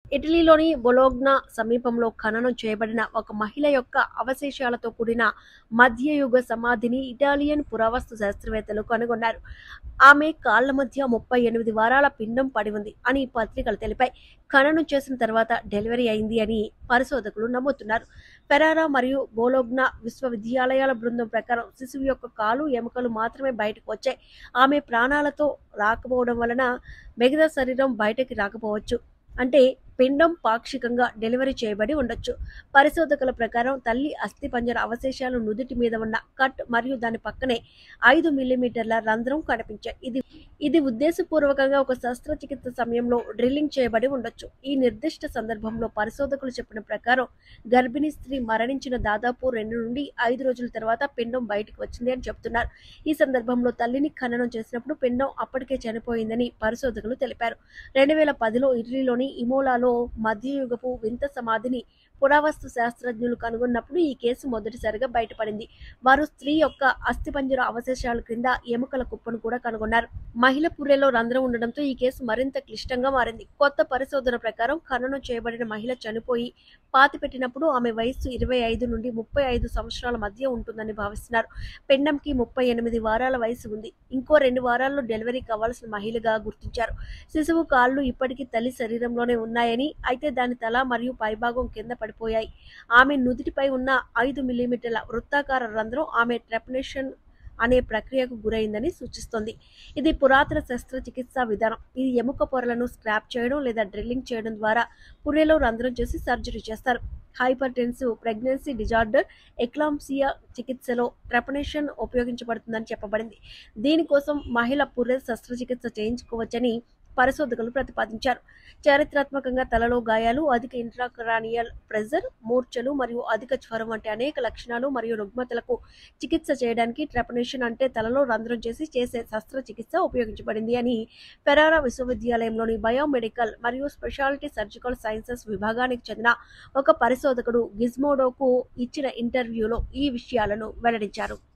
ఇటలీలోని బొలోగ్నా సమీపంలో ఖననం చేయబడిన ఒక మహిళ యొక్క అవశేషాలతో కూడిన మధ్యయుగ సమాధిని ఇటాలియన్ పురావస్తు శాస్త్రవేత్తలు కనుగొన్నారు ఆమె కాళ్ల మధ్య ముప్పై ఎనిమిది వారాల పిండం పడి ఉంది అని పత్రికలు తెలిపాయి ఖననం చేసిన తర్వాత డెలివరీ అయింది అని పరిశోధకులు నమ్ముతున్నారు ఫెరారా మరియు బోలోగ్నా విశ్వవిద్యాలయాల బృందం ప్రకారం శిశువు యొక్క కాలు ఎముకలు మాత్రమే బయటకు వచ్చాయి ఆమె ప్రాణాలతో రాకపోవడం వలన మిగతా శరీరం బయటకి రాకపోవచ్చు అంటే పిండం పాక్షికంగా డెలివరీ చేయబడి ఉండొచ్చు పరిశోధకుల ప్రకారం తల్లి అస్థిపంజర అవశేషాలు నుదుటి మీద ఉన్న కట్ మరియు దాని పక్కనే ఐదు మిల్లీమీటర్ల రంధ్రం కనిపించాయి ఇది ఇది ఉద్దేశపూర్వకంగా ఒక శస్త్రచికిత్స సమయంలో డ్రిల్లింగ్ చేయబడి ఉండొచ్చు ఈ నిర్దిష్ట సందర్భంలో పరిశోధకులు చెప్పిన ప్రకారం గర్భిణీ స్త్రీ మరణించిన దాదాపు రెండు నుండి ఐదు రోజుల తర్వాత పిండం బయటకు వచ్చింది అని చెబుతున్నారు ఈ సందర్భంలో తల్లిని ఖననం చేసినప్పుడు పిండం అప్పటికే చనిపోయిందని పరిశోధకులు తెలిపారు రెండు వేల పదిలో ఇటలీలోని ఇమోలాలో మధ్యయుగపు వింత సమాధిని పురావస్తు శాస్త్రజ్ఞులు కనుగొన్నప్పుడు ఈ కేసు మొదటిసారిగా బయటపడింది వారు స్త్రీ యొక్క అస్థిపంజర అవశేషాల క్రింద ఎముకల కుప్పను కూడా కనుగొన్నారు మహిళ పుర్రెలో రంధ్రం ఉండడంతో ఈ కేసు మరింత క్లిష్టంగా మారింది కొత్త పరిశోధన ప్రకారం ఖననం చేయబడిన మహిళ చనిపోయి పాతిపెట్టినప్పుడు ఆమె వయస్సు ఇరవై ఐదు నుండి ముప్పై ఐదు సంవత్సరాల మధ్య ఉంటుందని భావిస్తున్నారు పెండంకి ముప్పై ఎనిమిది వారాల వయసు ఉంది ఇంకో రెండు వారాల్లో డెలివరీ కావాల్సిన మహిళగా గుర్తించారు శిశువు కాళ్ళు ఇప్పటికీ తల్లి శరీరంలోనే ఉన్నాయని అయితే దాని తల మరియు పైభాగం కింద పడిపోయాయి ఆమె నుదిటిపై ఉన్న ఐదు మిల్లీమీటర్ల వృత్తాకార రంధ్రం ఆమె ట్రెపనేషన్ అనే ప్రక్రియకు గురైందని సూచిస్తోంది ఇది పురాతన శస్త్రచికిత్సా విధానం ఇది ఎముక పొరలను స్క్రాప్ చేయడం లేదా డ్రిల్లింగ్ చేయడం ద్వారా పుర్రెలో రంధ్రం చేసి సర్జరీ చేస్తారు hypertensive pregnancy disorder eclampsia చికిత్సలో ట్రెపనేషన్ ఉపయోగించబడుతుందని చెప్పబడింది దీనికోసం మహిళ పుర్రె శస్త్రచికిత్స చేయించుకోవచ్చని పరిశోధకులు ప్రతిపాదించారు చారిత్రాత్మకంగా తలలో గాయాలు అధిక ఇంట్రాక్రానియల్ ప్రెజర్ మూర్ఛలు మరియు అధిక జ్వరం వంటి అనేక లక్షణాలు మరియు రుగ్మతలకు చికిత్స చేయడానికి ట్రెపనేషన్ అంటే తలలో రంధ్రం చేసి చేసే శస్త్రచికిత్స ఉపయోగించబడింది అని ఫెరారా విశ్వవిద్యాలయంలోని బయోమెడికల్ మరియు స్పెషాలిటీ సర్జికల్ సైన్సెస్ విభాగానికి చెందిన ఒక పరిశోధకుడు గిజ్మోడోకు ఇచ్చిన ఇంటర్వ్యూలో ఈ విషయాలను వెల్లడించారు